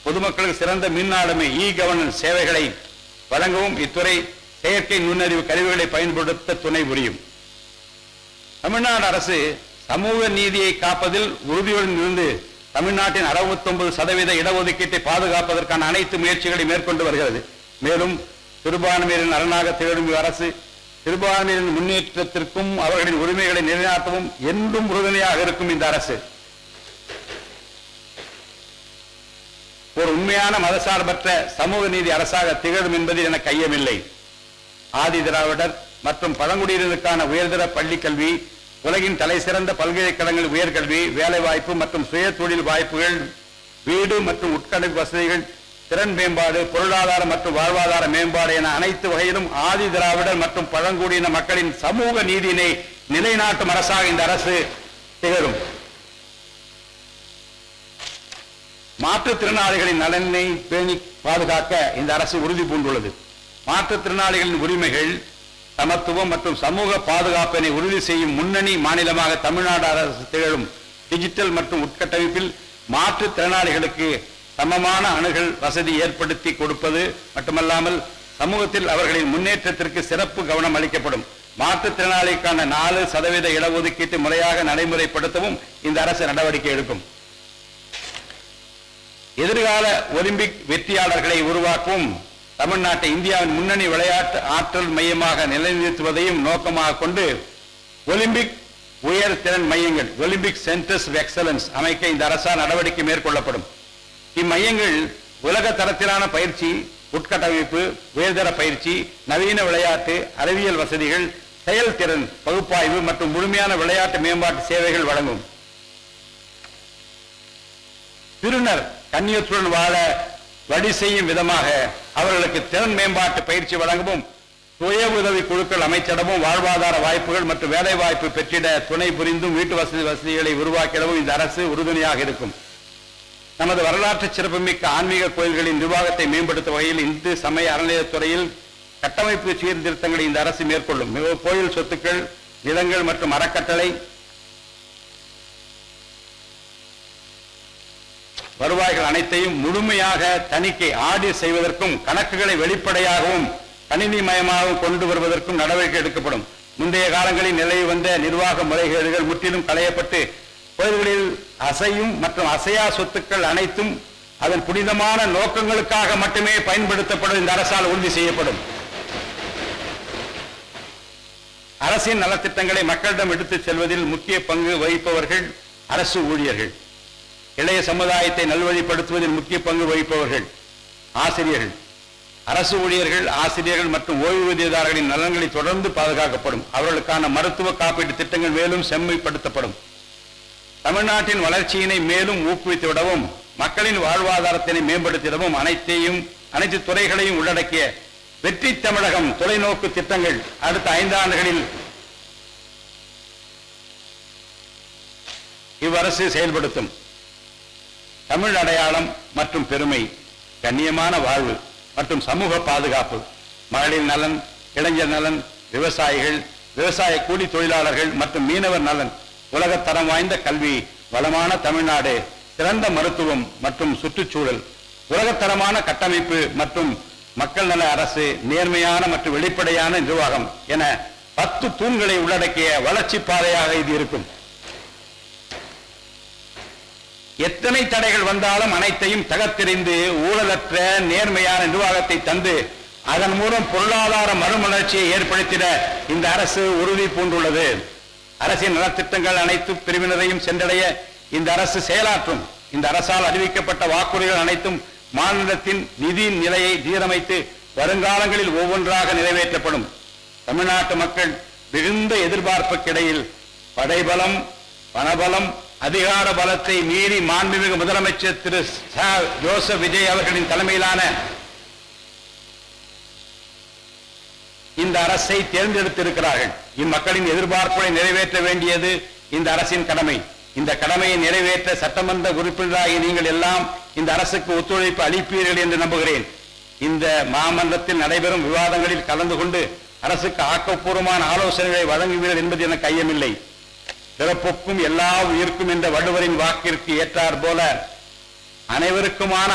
பொதுமக்களுக்கு சிறந்த மின் ஆளுமை இ கவர்னன்ஸ் சேவைகளை வழங்கவும் இத்துறை செயற்கை நுண்ணறிவு கருவிகளை பயன்படுத்த துணை புரியும் தமிழ்நாடு அரசு சமூக நீதியை காப்பதில் உறுதியுடன் இருந்து தமிழ்நாட்டின் 69% சதவீத இடஒதுக்கீட்டை பாதுகாப்பதற்கான அனைத்து முயற்சிகளை மேற்கொண்டு வருகிறது மேலும் சிறுபான்மையினரின் அரணாக திகழும் அரசு சிறுபான்மையினரின் முன்னேற்றத்திற்கும் அவர்களின் உரிமைகளை நிலைநாட்டவும் என்றும் உறுதுணையாக இருக்கும் இந்த அரசு ஒரு உண்மையான மதசார்பற்ற சமூக நீதி அரசாக திகழும் என்பதில் எனக்கு ஐயமில்லை ஆதி திராவிடர் மற்றும் பழங்குடியினருக்கான உயர்தர பள்ளி கல்வி உலகின் தலைசிறந்த பல்கலைக்கழகங்கள் உயர்கல்வி வேலைவாய்ப்பு மற்றும் சுய தொழில் வாய்ப்புகள் வீடு மற்றும் உட்கட்டமைப்பு வசதிகள் திறன் மேம்பாடு பொருளாதார மற்றும் வாழ்வாதார மேம்பாடு என அனைத்து வகையிலும் ஆதி திராவிடர் மற்றும் பழங்குடியின மக்களின் சமூக நீதியினை நிலைநாட்டும் அரசாக இந்த அரசு திகழும் மாற்றுத்திறனாளிகளின் நலனை பேணி பாதுகாக்க இந்த அரசு உறுதி பூண்டுள்ளது மாற்றுத்திறனாளிகளின் உரிமைகள் சமத்துவம் மற்றும் சமூக பாதுகாப்பினை உறுதி செய்யும் முன்னணி மாநிலமாக தமிழ்நாடு அரசு திகழும் டிஜிட்டல் மற்றும் உட்கட்டமைப்பில் மாற்றுத்திறனாளிகளுக்கு சமமான அணுகல் வசதி ஏற்படுத்தி கொடுப்பது மட்டுமல்லாமல் சமூகத்தில் அவர்களின் முன்னேற்றத்திற்கு சிறப்பு கவனம் அளிக்கப்படும் மாற்றுத்திறனாளிக்கான நாலு சதவீத இடஒதுக்கீட்டு முறையாக நடைமுறைப்படுத்தவும் இந்த அரசு நடவடிக்கை எடுக்கும் எதிர்கால ஒலிம்பிக் வெற்றியாளர்களை உருவாக்கவும் தமிழ்நாட்டை இந்தியாவின் முன்னணி விளையாட்டு ஆற்றல் மையமாக நிலைநிறுத்துவதையும் நோக்கமாக கொண்டு ஒலிம்பிக் உயர் திறன் மையங்கள் ஒலிம்பிக் சென்டர்ஸ் ஆஃப் எக்ஸலன்ஸ் அமைக்க இந்த அரசால் நடவடிக்கை மேற்கொள்ளப்படும் இம்மையங்கள் உலக தரத்திலான பயிற்சி உட்கட்டமைப்பு உயர்தர பயிற்சி நவீன விளையாட்டு அறிவியல் வசதிகள் செயல்திறன் பகுப்பாய்வு மற்றும் முழுமையான விளையாட்டு மேம்பாட்டு சேவைகள் வழங்கும் திருநர் கண்ணியத்துடன் வாழ வழி செய்யும் விதமாக அவர்களுக்கு திறன் மேம்பாட்டு பயிற்சி வழங்கவும் சுய உதவி குழுக்கள் அமைச்சிடவும் வாழ்வாதார வாய்ப்புகள் மற்றும் வேலை வாய்ப்பு பெற்றிட துணை புரிந்தும் வீட்டு வசதி வசதிகளை உருவாக்கிடவும் இந்த அரசு உறுதுணையாக இருக்கும் நமது வரலாற்று சிறப்புமிக்க ஆன்மீக கோயில்களின் நிர்வாகத்தை மேம்படுத்தும் வகையில் இந்து சமய அறநிலையத்துறையில் கட்டமைப்பு சீர்திருத்தங்களை இந்த அரசு மேற்கொள்ளும் மிக கோயில் சொத்துக்கள் நிலங்கள் மற்றும் அறக்கட்டளை வருவாய்கள் அனைத்தையும் முழுமையாக தணிக்கை ஆடிட் செய்வதற்கும் கணக்குகளை வெளிப்படையாகவும் கணினிமயமாகவும் கொண்டு வருவதற்கும் நடவடிக்கை எடுக்கப்படும் முந்தைய காலங்களில் நிலை வந்த நிர்வாக முறைகேடுகள் முற்றிலும் களையப்பட்டு கோயில்களில் அசையும் மற்றும் அசையா சொத்துக்கள் அனைத்தும் அதன் புனிதமான நோக்கங்களுக்காக மட்டுமே பயன்படுத்தப்படும் இந்த அரசால் உறுதி செய்யப்படும் அரசின் நலத்திட்டங்களை மக்களிடம் எடுத்துச் செல்வதில் முக்கிய பங்கு வகிப்பவர்கள் அரசு ஊழியர்கள் இளைய சமுதாயத்தை நல்வழிப்படுத்துவதில் முக்கிய பங்கு வகிப்பவர்கள் ஆசிரியர்கள் அரசு ஊழியர்கள் ஆசிரியர்கள் மற்றும் ஓய்வூதியதாரர்களின் நலன்களை தொடர்ந்து பாதுகாக்கப்படும் அவர்களுக்கான மருத்துவ காப்பீட்டு திட்டங்கள் மேலும் செம்மைப்படுத்தப்படும் தமிழ்நாட்டின் வளர்ச்சியினை மேலும் ஊக்குவித்துவிடவும் மக்களின் வாழ்வாதாரத்தினை மேம்படுத்திடவும் அனைத்தையும் அனைத்து துறைகளையும் உள்ளடக்கிய வெற்றி தமிழகம் தொலைநோக்கு திட்டங்கள் அடுத்த ஐந்தாண்டுகளில் இவ்வரசு செயல்படுத்தும் தமிழ் அடையாளம் மற்றும் பெருமை கண்ணியமான வாழ்வு மற்றும் சமூக பாதுகாப்பு மகளிர் நலன் இளைஞர் நலன் விவசாயிகள் விவசாய கூலி தொழிலாளர்கள் மற்றும் மீனவர் நலன் உலகத்தரம் வாய்ந்த கல்வி வளமான தமிழ்நாடு சிறந்த மருத்துவம் மற்றும் சுற்றுச்சூழல் உலகத்தரமான கட்டமைப்பு மற்றும் மக்கள் நல அரசு நேர்மையான மற்றும் வெளிப்படையான நிர்வாகம் என பத்து தூண்களை உள்ளடக்கிய வளர்ச்சி பாதையாக இது இருக்கும் எத்தனை தடைகள் வந்தாலும் அனைத்தையும் தகர்த்தெறிந்து ஊழலற்ற நேர்மையான நிர்வாகத்தை தந்து அதன் மூலம் பொருளாதார மறுமலர்ச்சியை ஏற்படுத்திட இந்த அரசு உறுதி பூண்டுள்ளது அரசின் நலத்திட்டங்கள் அனைத்து பிரிவினரையும் சென்றடைய இந்த அரசு செயலாற்றும் இந்த அரசால் அறிவிக்கப்பட்ட வாக்குறுதிகள் அனைத்தும் மாநிலத்தின் நிதி நிலையை சீரமைத்து வருங்காலங்களில் ஒவ்வொன்றாக நிறைவேற்றப்படும் தமிழ்நாட்டு மக்கள் மிகுந்த எதிர்பார்ப்புக்கிடையில் படைபலம் பணபலம் அதிகார பலத்தை மீறி மாண்புமிகு முதலமைச்சர் திரு ச. ஜோசப் விஜய் அவர்களின் தலைமையிலான இந்த அரசை தேர்ந்தெடுத்திருக்கிறார்கள் இம்மக்களின் எதிர்பார்ப்புகளை நிறைவேற்ற வேண்டியது இந்த அரசின் கடமை இந்த கடமையை நிறைவேற்ற சட்டமன்ற உறுப்பினராகி நீங்கள் எல்லாம் இந்த அரசுக்கு ஒத்துழைப்பு அளிப்பீர்கள் என்று நம்புகிறேன் இந்த மாமன்றத்தில் நடைபெறும் விவாதங்களில் கலந்து கொண்டு அரசுக்கு ஆக்கப்பூர்வமான ஆலோசனைகளை வழங்குவீர்கள் என்பது எனக்கு ஐயமில்லை பிறப்புக்கும் எல்லா உயிர்க்கும் என்ற வள்ளுவரின் வாக்கிற்கு ஏற்றார் போல அனைவருக்குமான